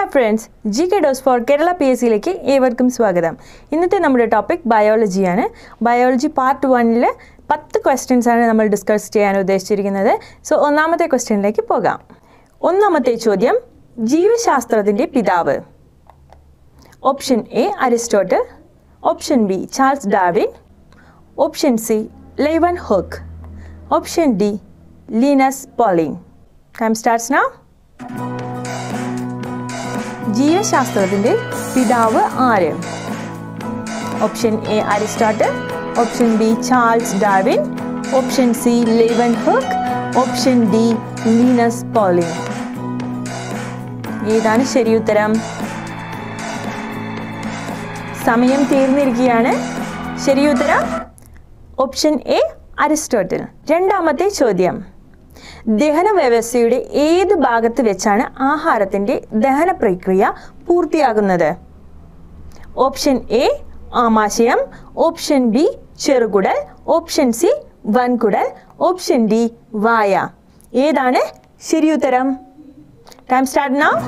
hi friends G K dose for Kerala P S സിയിലേക്ക് ഏവർക്കും സ്വാഗതം ഇന്നത്തെ നമ്മുടെ ടോപ്പിക് ബയോളജിയാണ് ബയോളജി പാർട്ട് വണ്ണിൽ പത്ത് ക്വസ്റ്റ്യൻസ് ആണ് നമ്മൾ ഡിസ്കസ് ചെയ്യാൻ ഉദ്ദേശിച്ചിരിക്കുന്നത് സോ ഒന്നാമത്തെ ക്വസ്റ്റ്യനിലേക്ക് പോകാം ഒന്നാമത്തെ ചോദ്യം ജീവശാസ്ത്രത്തിൻ്റെ പിതാവ് option A Aristotle option B Charles Darwin option C Leeuwenhoek option D Linus Pauling time starts now ജീവശാസ്ത്രത്തിന്റെ പിതാവ് ആര് option A Aristotle option B Charles Darwin option C Leeuwenhoek option D Linus Pauling ഏതാണ് ശരി ഉത്തരം സമയം തീർന്നിരിക്കുകയാണ് ശരി ഉത്തരം option A Aristotle രണ്ടാമത്തെ ചോദ്യം ദഹന വ്യവസ്ഥയുടെ ഏത് ഭാഗത്ത് വെച്ചാണ് ആഹാരത്തിന്റെ ദഹന പ്രക്രിയ പൂർത്തിയാകുന്നത് ഓപ്ഷൻ എ ആമാശയം ഓപ്ഷൻ ബി ചെറുകുടൽ ഓപ്ഷൻ സി വൻകുടൽ ഓപ്ഷൻ ഡി വായ ഏതാണ് ശരിയുത്തരം ടൈം സ്റ്റാർട്ട് നൗ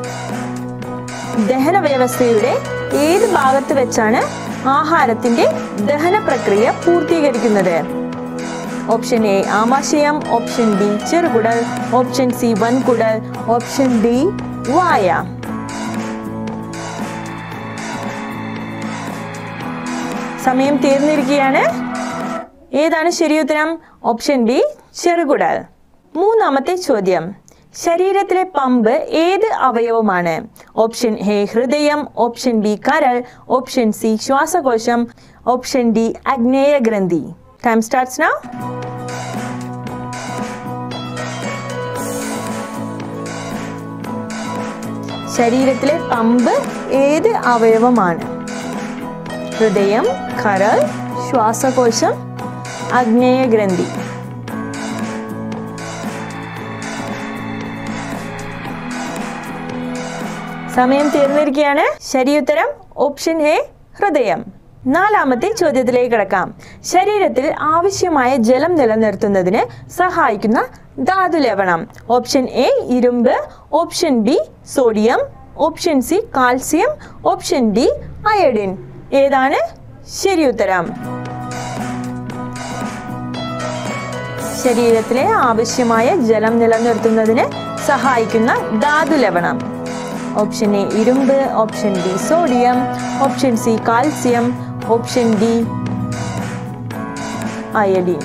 ദഹന വ്യവസ്ഥയുടെ ഏത് ഭാഗത്ത് വെച്ചാണ് ആഹാരത്തിന്റെ ദഹന പ്രക്രിയ പൂർത്തീകരിക്കുന്നത് ഓപ്ഷൻ എ ആമാശയം ഓപ്ഷൻ ബി ചെറുകുടൽ ഓപ്ഷൻ സി വൻകുടൽ ഓപ്ഷൻ ഡി വായ സമയം തീർന്നിരിക്കുകയാണ് ഏതാണ് ശരിയുത്തരം ഓപ്ഷൻ ബി ചെറുകുടൽ മൂന്നാമത്തെ ചോദ്യം ശരീരത്തിലെ പമ്പ് ഏത് അവയവമാണ് ഓപ്ഷൻ എ ഹൃദയം ഓപ്ഷൻ ബി കരൾ ഓപ്ഷൻ സി ശ്വാസകോശം ഓപ്ഷൻ ഡി അഗ്നേയ ഗ്രന്ഥി ടൈം സ്റ്റാർട്ട്സ് നൗ ശരീരത്തിലെ പമ്പ് ഏത് അവയവമാണ് ഹൃദയം കരൾ ശ്വാസകോശം അഗ്നേയ ഗ്രന്ഥി സമയം തീർന്നിരിക്കുകയാണ് ശരിയുത്തരം ഓപ്ഷൻ എ ഹൃദയം നാലാമത്തെ ചോദ്യത്തിലേക്ക് കിടക്കാം ശരീരത്തിൽ ആവശ്യമായ ജലം നിലനിർത്തുന്നതിന് സഹായിക്കുന്ന ധാതു ലവണം ഓപ്ഷൻ എ ഇരുമ്പ് option B sodium option C calcium option D iodine ഏതാണ് ശരിയുത്തരം ശരീരത്തിലെ ആവശ്യമായ ജലം നിലനിർത്തുന്നതിന് സഹായിക്കുന്ന ധാതു ലവണം ഓപ്ഷൻ എ ഇരുമ്പ് option B sodium option C calcium option D iodine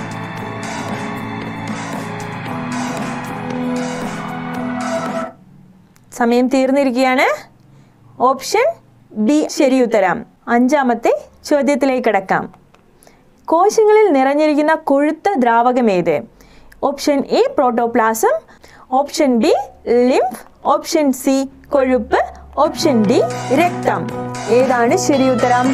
സമയം തീർന്നിരിക്കുകയാണ് ഓപ്ഷൻ ബി ശരിയുത്തരം അഞ്ചാമത്തെ ചോദ്യത്തിലേക്ക് കിടക്കാം കോശങ്ങളിൽ നിറഞ്ഞിരിക്കുന്ന കൊഴുത്ത ദ്രാവകമേത് option A protoplasm option B lymph option C കൊഴുപ്പ് ഓപ്ഷൻ ഡി രക്തം ഏതാണ് ശരിയുത്തരം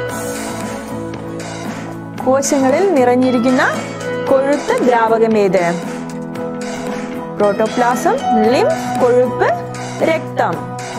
കോശങ്ങളിൽ നിറഞ്ഞിരിക്കുന്ന കൊഴുത്ത ദ്രാവകമേത് പ്രോട്ടോപ്ലാസം ലിംഫ് കൊഴുപ്പ് രക്തം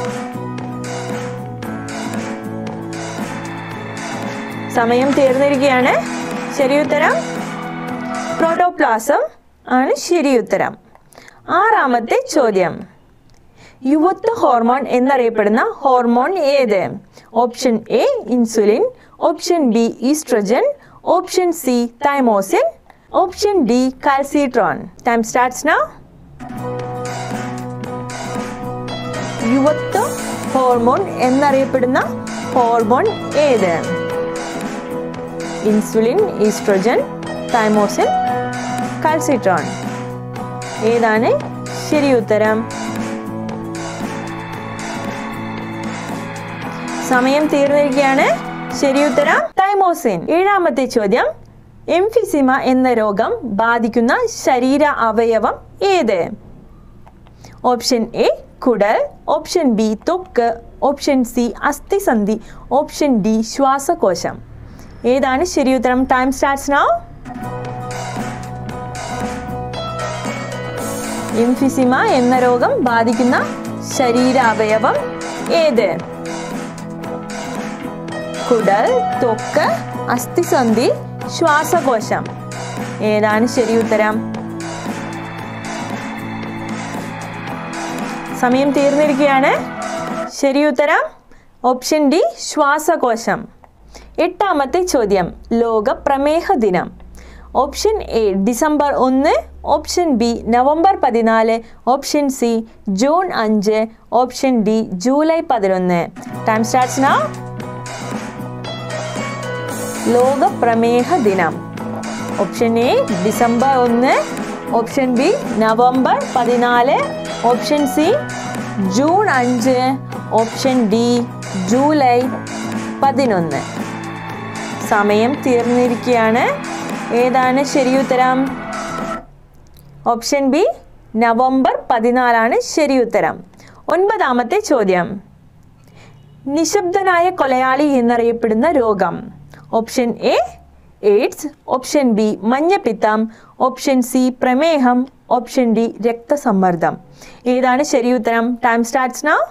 സമയം തീർന്നിരിക്കുകയാണ് ശരിയുത്തരം പ്രോട്ടോപ്ലാസം ആണ് ശരിയുത്തരം ആറാമത്തെ ചോദ്യം യുവത്വ ഹോർമോൺ എന്നറിയപ്പെടുന്ന ഹോർമോൺ ഏത് option A insulin option B oestrogen option C thymosin option D calcitonin time starts now യുവത്വ ഹോർമോൺ എന്നറിയപ്പെടുന്ന ഹോർമോൺ ഏത് ഇൻസുലിൻ ഈസ്ട്രോജൻ തൈമോസിൻ കാൽസിട്രോൺ ഏതാണ് ശരി ഉത്തരം സമയം തീർന്നിരിക്കുകയാണ് ശരി ഉത്തരം തൈമോസിൻ ഏഴാമത്തെ ചോദ്യം എംഫിസിമ എന്ന രോഗം ബാധിക്കുന്ന ശരീര അവയവം ഏത് ഓപ്ഷൻ എ കുടൽ ഓപ്ഷൻ ബി ത്വക്ക് ഓപ്ഷൻ സി അസ്ഥിസന്ധി ഓപ്ഷൻ ഡി ശ്വാസകോശം ഏതാണ് ശരിയുത്തരം ടൈം സ്റ്റാർട്ട്സ് നൗ എംഫിസിമ എന്ന രോഗം ബാധിക്കുന്ന ശരീരാവയവം ഏത് കുടൽ ത്വക്ക് അസ്ഥിസന്ധി ശ്വാസകോശം ഏതാണ് ശരിയുത്തരം സമയം തീർന്നിരിക്കുകയാണ് ശരി ഉത്തരം ഓപ്ഷൻ ഡി ശ്വാസകോശം എട്ടാമത്തെ ചോദ്യം ലോക പ്രമേഹ ദിനം ഓപ്ഷൻ എ ഡിസംബർ ഒന്ന് ഓപ്ഷൻ ബി നവംബർ പതിനാല് ഓപ്ഷൻ സി ജൂൺ അഞ്ച് ഓപ്ഷൻ ഡി ജൂലൈ പതിനൊന്ന് ടൈം സ്റ്റാർട്ട്സ് നൗ ലോക പ്രമേഹ ദിനം ഓപ്ഷൻ എ ഡിസംബർ ഒന്ന് ഓപ്ഷൻ ബി നവംബർ പതിനാല് ഓപ്ഷൻ സി ജൂൺ അഞ്ച് ഓപ്ഷൻ ഡി ജൂലൈ പതിനൊന്ന് സമയം തീർന്നിരിക്കുകയാണ് ഏതാണ് ശരിയുത്തരം ഓപ്ഷൻ ബി നവംബർ പതിനാലാണ് ശരിയുത്തരം ഒൻപതാമത്തെ ചോദ്യം നിശബ്ദനായ കൊലയാളി എന്നറിയപ്പെടുന്ന രോഗം option A AIDS option B മഞ്ഞപ്പിത്തം ഓപ്ഷൻ സി പ്രമേഹം ഓപ്ഷൻ ഡി രക്തസമ്മർദ്ദം ഏതാണ് ശരിയുത്തരം ടൈം സ്റ്റാർട്ട്സ് നൗ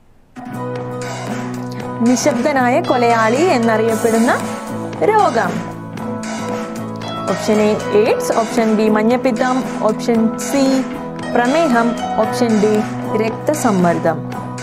നിശബ്ദനായ കൊലയാളി എന്നറിയപ്പെടുന്ന രോഗം option A AIDS option B മഞ്ഞപ്പിത്തം ഓപ്ഷൻ സി പ്രമേഹം ഓപ്ഷൻ ഡി രക്തസമ്മർദ്ദം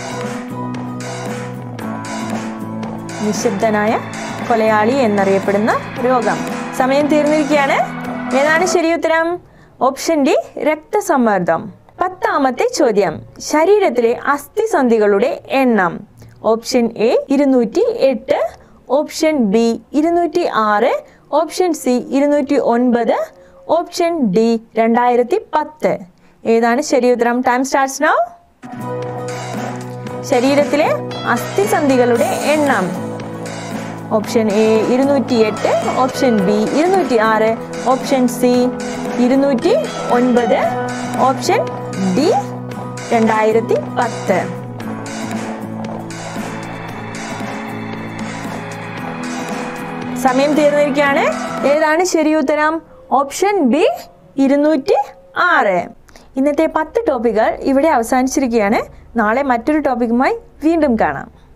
നിശബ്ദനായ കൊലയാളി എന്നറിയപ്പെടുന്ന രോഗം സമയം തീർന്നിരിക്കുകയാണ് ഏതാണ് ശരിയുത്തരം ഓപ്ഷൻ ഡി രക്തസമ്മർദ്ദം പത്താമത്തെ ചോദ്യം ശരീരത്തിലെ അസ്ഥിസന്ധികളുടെ എണ്ണം ഓപ്ഷൻ എ ഇരുന്നൂറ്റി എട്ട് ഓപ്ഷൻ ബി ഇരുന്നൂറ്റി ആറ് ഓപ്ഷൻ സി ഇരുന്നൂറ്റി ഒൻപത് ഓപ്ഷൻ ഡി രണ്ടായിരത്തി പത്ത് ഏതാണ് ശരിയുത്തരം ടൈം സ്റ്റാർട്ട്സ് നൗ ശരീരത്തിലെ അസ്ഥിസന്ധികളുടെ എണ്ണം ഓപ്ഷൻ എ ഇരുന്നൂറ്റി എട്ട് ഓപ്ഷൻ ബി ഇരുന്നൂറ്റി ആറ് ഓപ്ഷൻ സി ഇരുന്നൂറ്റി ഒൻപത് ഓപ്ഷൻ ഡി രണ്ടായിരത്തി പത്ത് സമയം തീർന്നിരിക്കുകയാണ് ഏതാണ് ശരിയുത്തരം ഓപ്ഷൻ ബി ഇരുന്നൂറ്റി ആറ് ഇന്നത്തെ പത്ത് ടോപ്പിക്കുകൾ ഇവിടെ അവസാനിച്ചിരിക്കുകയാണ് നാളെ മറ്റൊരു ടോപ്പിക്കുമായി വീണ്ടും കാണാം